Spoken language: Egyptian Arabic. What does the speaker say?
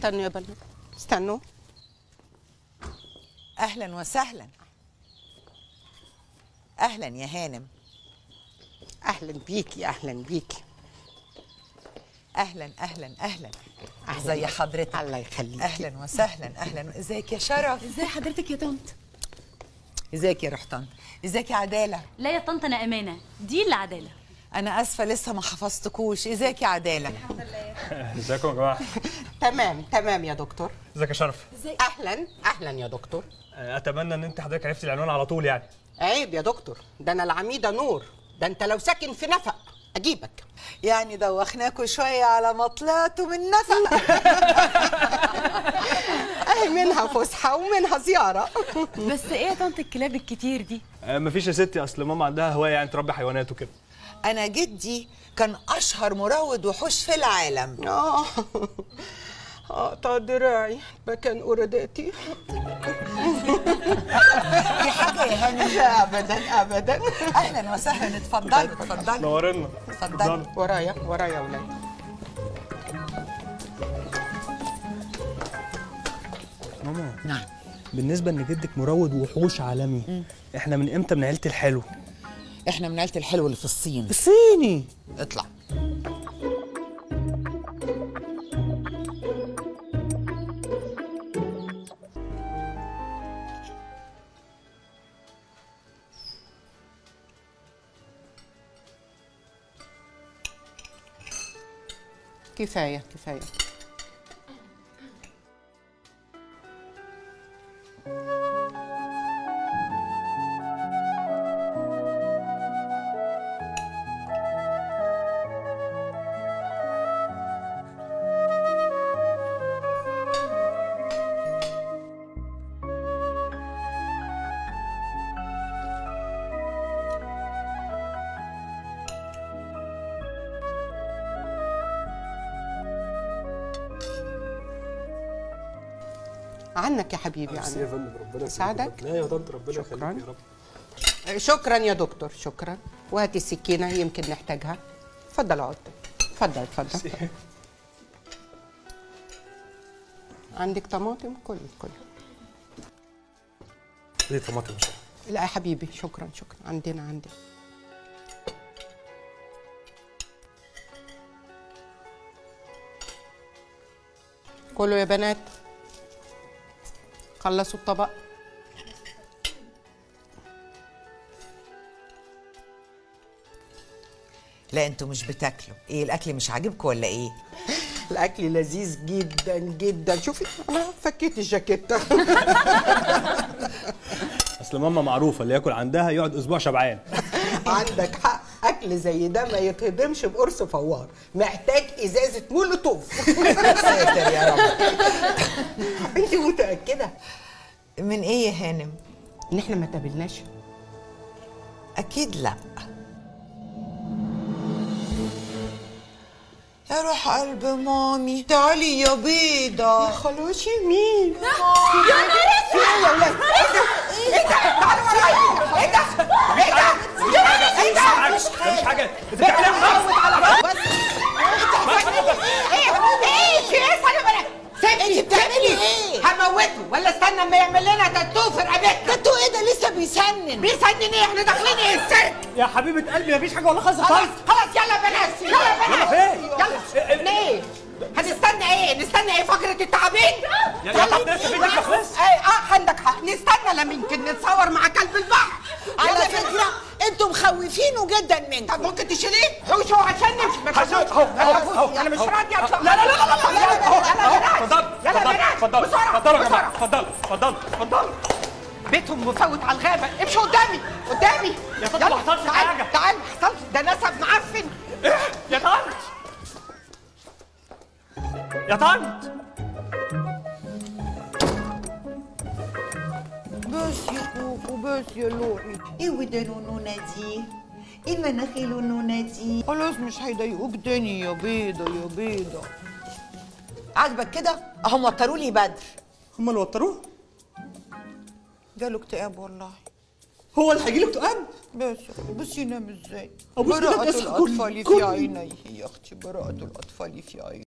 استنوا يا بنات استنوا اهلا وسهلا اهلا يا هانم اهلا بيكي اهلا بيكي اهلا اهلا اهلا أهلاً زي بيك. حضرتك الله يخليكي اهلا وسهلا اهلا ازيك يا شرف ازاي حضرتك يا طنط ازيك يا رحتان ازيك يا عداله لا يا طنط انا امانه دي اللي عداله انا اسفه لسه ما حفظتكوش ازيك يا عداله ازيكم يا جماعه تمام تمام يا دكتور ازيك يا شرف اهلا اهلا يا دكتور اتمنى ان انت حضرتك عرفتي العنوان على طول يعني عيب يا دكتور ده انا العميده نور ده انت لو ساكن في نفق اجيبك يعني دوخناكوا شويه على ما طلعتوا من نفق اهي منها فسحه ومنها زياره بس ايه يا طنط الكلاب الكتير دي آه، مفيش يا ستي اصل ماما عندها هوايه يعني تربي حيوانات وكده انا جدي كان اشهر مروض وحوش في العالم اه قطع دراعي مكان قرداتي في حاجه يا هانم لا ابدا ابدا اهلا وسهلا اتفضلوا اتفضلوا نورنا اتفضلوا ورايا ورايا يا ولاد ماما نعم بالنسبه ان جدك مروض وحوش عالمي احنا من امتى من عيله الحلو احنا من عيله الحلو اللي في الصين الصيني اطلع كفايه كفايه عنك يا حبيبي ميرسي يا عنك فندم ربنا يسعدك. لا يا طنط ربنا شكراً. يخليك يا رب شكرا يا دكتور شكرا وهاتي السكينه يمكن نحتاجها اتفضل اقعد اتفضل اتفضل عندك طماطم كل كل دي طماطم مش لا يا حبيبي شكرا شكرا عندنا عندنا كله يا بنات خلصوا الطبق لا انتوا مش بتاكلوا ايه الاكل مش عاجبكم ولا ايه الاكل لذيذ جدا جدا شوفي انا فكيت الجاكيته اصل ماما معروفه اللي ياكل عندها يقعد اسبوع شبعان عندك حق اكل زي ده ما يتهضمش بقرص فوار محتاج ازازه مولوتوف ساتر يا رب انت متاكده من ايه يا هانم ان احنا ما تقابلناش اكيد لا يا روح قلب مامي تعالي يا بيضة خلاص مين مفيش حاجه انت بتعملي انت بتعملي ايه؟ هموته ولا استنى اما يعمل لنا تاتو في رقبتنا انتوا ايه ده لسه بيسنن بيسنن ايه احنا داخلين ايه السيرك يا حبيبه قلبي مفيش حاجه والله خلاص خلاص خلاص يلا يا بنات يلا يا يلا بنات فين؟ يلا ليه هنستنى ايه نستنى ايه فقره التعابين يا يا طب لسه بيتك ما خلصش ايه اه عندك حق نستنى لما يمكن نتصور مع كلب البحر على يلا يا فكرة بنات. انتوا مخوفينه جدا منكم طب ممكن تشيليه حوشه عشان نمشي ما حسن، تخافوش. اهو، ما اهو، تخافوش. اهو، انا مش اهو. راضي اطلع لا لا لا لا لا يلا يا بنات اهو يلا يا بنات اتفضل يلا يا اتفضل بنات اتفضل بسرعه اتفضلوا يا جماعه بسرعه اتفضلوا اتفضلوا اتفضلوا بيتهم مفوت على الغابه امشوا قدامي قدامي يا طب يلا، ما حصلش تعال، حاجة. تعال ما حصلش ده نسب معفن يا طنط يا طنط بس يا كوكو بس يا لوحي ايه ودانه نونة دي ايه مناخيله نونة دي خلاص مش هيضايقوك تاني يا بيضه يا بيضه عاجبك كده اهو موتروا لي بدر هم اللي وتروه جاله اكتئاب والله هو اللي هيجي له اكتئاب بس بس ينام ازاي أبوس كده براءة بس كل- الأطفال في كل- عينيه يا أختي براءة الأطفال في عينيه